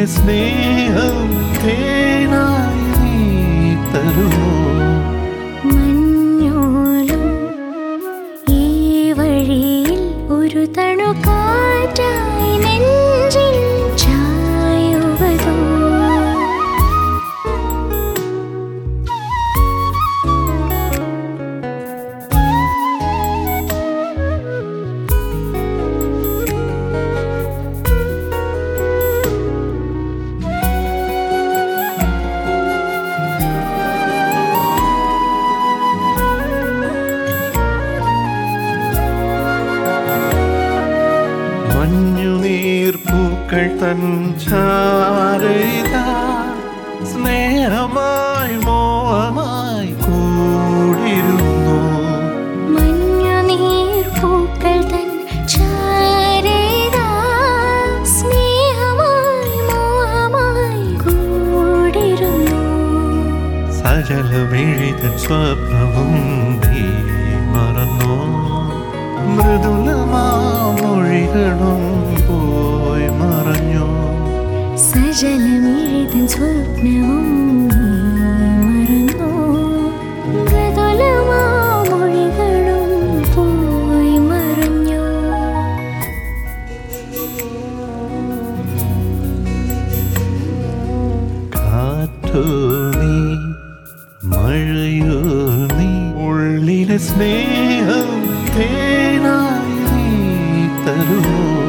സ്നേഹം തേനായി നീ തരുമോ മഞ്ഞോളം ഈ വഴിയിൽ ഒരു തണുകാറ്റായി നെഞ്ചിൽ ചായുവതോ മഞ്ഞുനീർപ്പൂക്കൾ തൻ ചാരയിത സ്നേഹമായി മോഹമായി കൂടിരുന്നു മഞ്ഞുനീർ പൂക്കൾ തൻ ചാരേതാ സ്നേഹമായി മോഹമായി കൂടിരുന്നു സജലമെഴുതൻ സ്വപ്നവും നീ മറന്നു മൃദുലമാമൊഴികളും പോയി മറഞ്ഞു സജലമെഴുതൻ സ്വപ്നവും നീ മറന്നു മൃദുലമാമൊഴികളും പോയി മറഞ്ഞു കാറ്റോ നീ മഴയോ നീ ഉള്ളിലെ സ്നേഹം തേനായി നീ തരുമോ